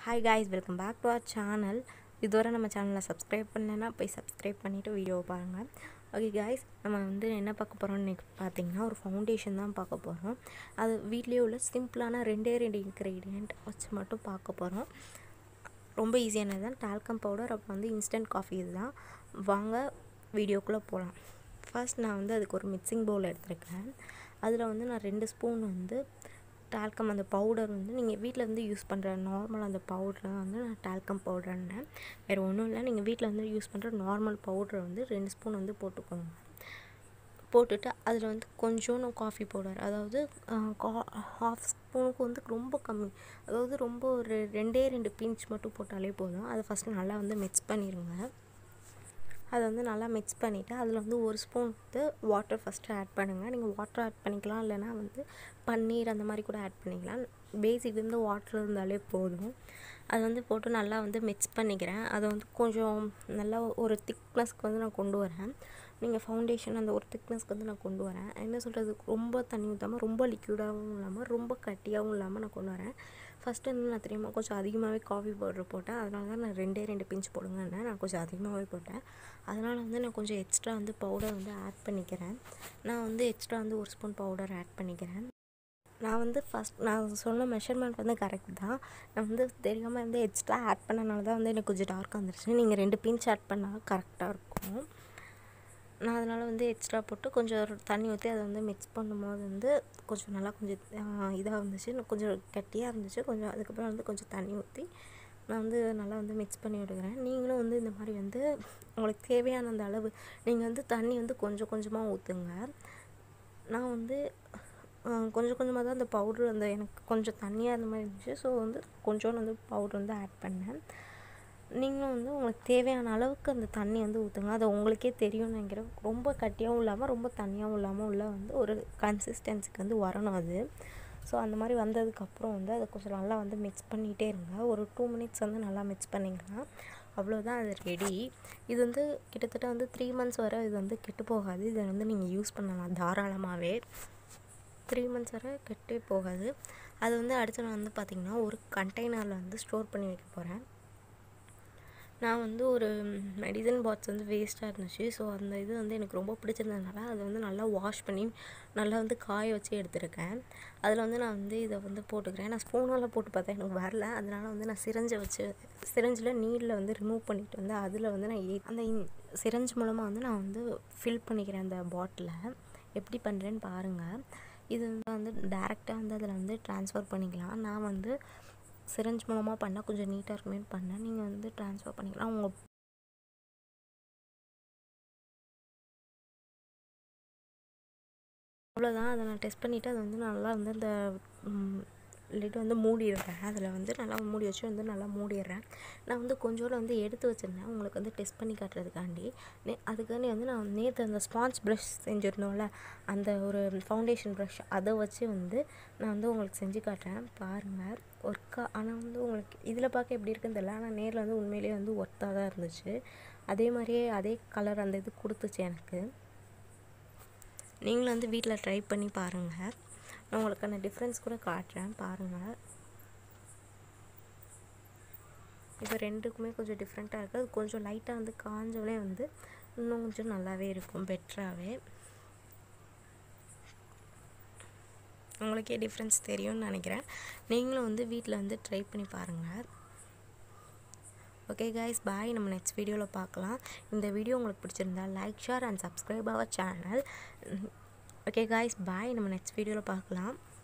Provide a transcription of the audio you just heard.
hi guys welcome back to our channel இதுவரை நம்ம சேனலை சப்ஸ்கிரைப் பண்ணலைன்னா போய் சப்ஸ்கிரைப் பண்ணிவிட்டு வீடியோவை பாருங்கள் ஓகே காய்ஸ் நம்ம வந்து என்ன பார்க்க போகிறோம்னு இன்னைக்கு பார்த்தீங்கன்னா ஒரு ஃபவுண்டேஷன் தான் பார்க்க போகிறோம் அது வீட்லேயே உள்ள சிம்பிளான ரெண்டே ரெண்டு இன்க்ரீடியண்ட் வச்சு மட்டும் பார்க்க போகிறோம் ரொம்ப ஈஸியானது தான் டால்கம் பவுடர் அப்புறம் வந்து இன்ஸ்டன்ட் காஃபி இதுதான் வாங்க வீடியோக்குள்ளே போகலாம் ஃபர்ஸ்ட் நான் வந்து அதுக்கு ஒரு மிக்சிங் பவுல் எடுத்திருக்கேன் அதில் வந்து நான் ரெண்டு ஸ்பூன் வந்து டால்கம் அந்த பவுடர் வந்து நீங்கள் வீட்டில் வந்து யூஸ் பண்ணுற நார்மல் அந்த பவுடரை வந்து நான் டால்கம் பவுடர்னேன் வேறு ஒன்றும் இல்லை நீங்கள் வீட்டில் வந்து யூஸ் பண்ணுற நார்மல் பவுடரை வந்து ரெண்டு ஸ்பூன் வந்து போட்டுக்கோங்க போட்டுட்டு அதில் வந்து கொஞ்சோண்டு காஃபி பவுடர் அதாவது ஹாஃப் ஸ்பூனுக்கு வந்து ரொம்ப கம்மி அதாவது ரொம்ப ஒரு ரெண்டே ரெண்டு பிஞ்ச் மட்டும் போட்டாலே போதும் அதை ஃபஸ்ட்டு நல்லா வந்து மிக்ஸ் பண்ணிடுங்க அதை வந்து நல்லா மிக்ஸ் பண்ணிவிட்டு அதில் வந்து ஒரு ஸ்பூன் வந்து வாட்டர் ஃபஸ்ட்டு ஆட் பண்ணுங்கள் நீங்கள் வாட்டர் ஆட் பண்ணிக்கலாம் இல்லைனா வந்து பன்னீர் அந்த மாதிரி கூட ஆட் பண்ணிக்கலாம் பேசிக் வந்து வாட்டர் இருந்தாலே போதும் அதை வந்து போட்டு நல்லா வந்து மிக்ஸ் பண்ணிக்கிறேன் அதை வந்து கொஞ்சம் நல்லா ஒரு திக்னஸ்க்கு வந்து நான் கொண்டு வரேன் நீங்கள் ஃபவுண்டேஷன் அந்த ஒரு திக்னஸ்க்கு வந்து நான் கொண்டு வரேன் என்ன சொல்கிறது ரொம்ப தண்ணி ஊற்றாமல் ரொம்ப லிக்யூடாகவும் இல்லாமல் ரொம்ப கட்டியாகவும் இல்லாமல் நான் கொண்டு வரேன் ஃபஸ்ட்டு வந்து நான் தெரியுமா கொஞ்சம் அதிகமாகவே காஃபி பவுடர் போட்டேன் அதனால தான் நான் ரெண்டே ரெண்டு பிஞ்ச் போடுங்கன்னு நான் கொஞ்சம் அதிகமாகவே போட்டேன் அதனால் வந்து நான் கொஞ்சம் எக்ஸ்ட்ரா வந்து பவுடர் வந்து ஆட் பண்ணிக்கிறேன் நான் வந்து எக்ஸ்ட்ரா வந்து ஒரு ஸ்பூன் பவுடர் ஆட் பண்ணிக்கிறேன் நான் வந்து ஃபஸ்ட் நான் சொன்ன மெஷர்மெண்ட் வந்து கரெக்ட் தான் நான் வந்து தெரியாமல் வந்து எக்ஸ்ட்ரா ஆட் பண்ணனால தான் வந்து எனக்கு கொஞ்சம் டார்க்காக வந்துருச்சு நீங்கள் ரெண்டு பிஞ்ச் ஆட் பண்ணால் கரெக்டாக இருக்கும் நான் அதனால் வந்து எக்ஸ்ட்ரா போட்டு கொஞ்சம் தண்ணி ஊற்றி அதை வந்து மிக்ஸ் பண்ணும்போது வந்து கொஞ்சம் நல்லா கொஞ்சம் இதாக இருந்துச்சு கொஞ்சம் கட்டியாக இருந்துச்சு கொஞ்சம் அதுக்கப்புறம் வந்து கொஞ்சம் தண்ணி ஊற்றி நான் வந்து நல்லா வந்து மிக்ஸ் பண்ணி விடுக்கிறேன் நீங்களும் வந்து இந்த மாதிரி வந்து உங்களுக்கு தேவையான அந்த அளவு நீங்கள் வந்து தண்ணி வந்து கொஞ்சம் கொஞ்சமாக ஊற்றுங்க நான் வந்து கொஞ்சம் கொஞ்சமாக தான் அந்த பவுட்ரு அந்த எனக்கு கொஞ்சம் தண்ணியாக அந்த மாதிரி இருந்துச்சு ஸோ வந்து கொஞ்சோண்டு வந்து பவுட்ரு வந்து ஆட் பண்ணேன் நீங்களும் வந்து உங்களுக்கு தேவையான அளவுக்கு அந்த தண்ணி வந்து ஊற்றுங்க அது உங்களுக்கே தெரியும்னு நினைக்கிறேன் ரொம்ப கட்டியாகவும் இல்லாமல் ரொம்ப தண்ணியாகவும் இல்லாமல் உள்ள வந்து ஒரு கன்சிஸ்டன்சிக்கு வந்து வரணும் அது ஸோ அந்த மாதிரி வந்ததுக்கப்புறம் வந்து அதை கொஞ்சம் நல்லா வந்து மிக்ஸ் பண்ணிகிட்டே இருங்க ஒரு டூ மினிட்ஸ் வந்து நல்லா மிக்ஸ் பண்ணிங்கன்னா அவ்வளோதான் அது ரெடி இது வந்து கிட்டத்தட்ட வந்து த்ரீ மந்த்ஸ் வரை இது வந்து கெட்டு போகாது இதை வந்து நீங்கள் யூஸ் பண்ணலாம் தாராளமாகவே த்ரீ மந்த்ஸ் வரை கெட்டே போகாது அது வந்து அடுத்து நான் வந்து பார்த்திங்கன்னா ஒரு கண்டெய்னரில் வந்து ஸ்டோர் பண்ணி வைக்க போகிறேன் நான் வந்து ஒரு மெடிசன் பாக்ஸ் வந்து வேஸ்ட்டாக இருந்துச்சு ஸோ அந்த இது வந்து எனக்கு ரொம்ப பிடிச்சிருந்ததுனால அதை வந்து நல்லா வாஷ் பண்ணி நல்லா வந்து காய வச்சு எடுத்திருக்கேன் அதில் வந்து நான் வந்து இதை வந்து போட்டுக்கிறேன் நான் ஸ்பூனால் போட்டு பார்த்தேன் எனக்கு வரல அதனால் வந்து நான் சிரஞ்சை வச்சு சிரஞ்சில் நீரில் வந்து ரிமூவ் பண்ணிட்டு வந்து அதில் வந்து நான் ஏ அந்த சிரஞ்ச் மூலமாக வந்து நான் வந்து ஃபில் பண்ணிக்கிறேன் அந்த பாட்டிலை எப்படி பண்ணுறேன்னு பாருங்கள் இது வந்து டேரெக்டாக வந்து அதில் வந்து ட்ரான்ஸ்ஃபர் பண்ணிக்கலாம் நான் வந்து சிரஞ்ச் மூலமாக பண்ணால் கொஞ்சம் நீட்டாக இருக்குமே பண்ணேன் நீங்கள் வந்து ட்ரான்ஸ்ஃபர் பண்ணிக்கலாம் உங்கள் அவ்வளோதான் அதை நான் டெஸ்ட் பண்ணிவிட்டு அதை வந்து நல்லா வந்து அந்த லிட் வந்து மூடிடுறேன் அதில் வந்து நல்லா மூடி வச்சு வந்து நல்லா மூடிடுறேன் நான் வந்து கொஞ்சோண்டு வந்து எடுத்து வச்சுருந்தேன் உங்களுக்கு வந்து டெஸ்ட் பண்ணி காட்டுறதுக்காண்டி நே அதுக்காண்டி வந்து நான் நேற்று அந்த ஸ்பான்ஸ் ப்ரஷ் செஞ்சுருந்தோம்ல அந்த ஒரு ஃபவுண்டேஷன் ப்ரஷ் அதை வச்சு வந்து நான் வந்து உங்களுக்கு செஞ்சு காட்டுறேன் பாருங்கள் ஒர்க்காக ஆனால் வந்து உங்களுக்கு இதில் பார்க்க எப்படி இருக்குன்னு தெரியல ஆனால் நேரில் வந்து உண்மையிலேயே வந்து ஒர்த்தாக தான் இருந்துச்சு அதே மாதிரியே அதே கலர் அந்த இது கொடுத்துச்சு எனக்கு நீங்களும் வந்து வீட்டில் ட்ரை பண்ணி பாருங்கள் நான் உங்களுக்கான டிஃப்ரென்ஸ் கூட காட்டுறேன் பாருங்கள் இப்போ ரெண்டுக்குமே கொஞ்சம் டிஃப்ரெண்ட்டாக இருக்குது அது கொஞ்சம் லைட்டாக வந்து காஞ்சோடனே வந்து இன்னும் கொஞ்சம் நல்லாவே இருக்கும் பெட்டராகவே உங்களுக்கே டிஃப்ரென்ஸ் தெரியும்னு நினைக்கிறேன் நீங்களும் வந்து வீட்டில் வந்து ட்ரை பண்ணி பாருங்கள் ஓகே கைஸ் பாய் நம்ம நெக்ஸ்ட் வீடியோவில் பார்க்கலாம் இந்த வீடியோ உங்களுக்கு பிடிச்சிருந்தா like share and subscribe our channel okay guys bye நம்ம நெக்ஸ்ட் வீடியோவில் பார்க்கலாம்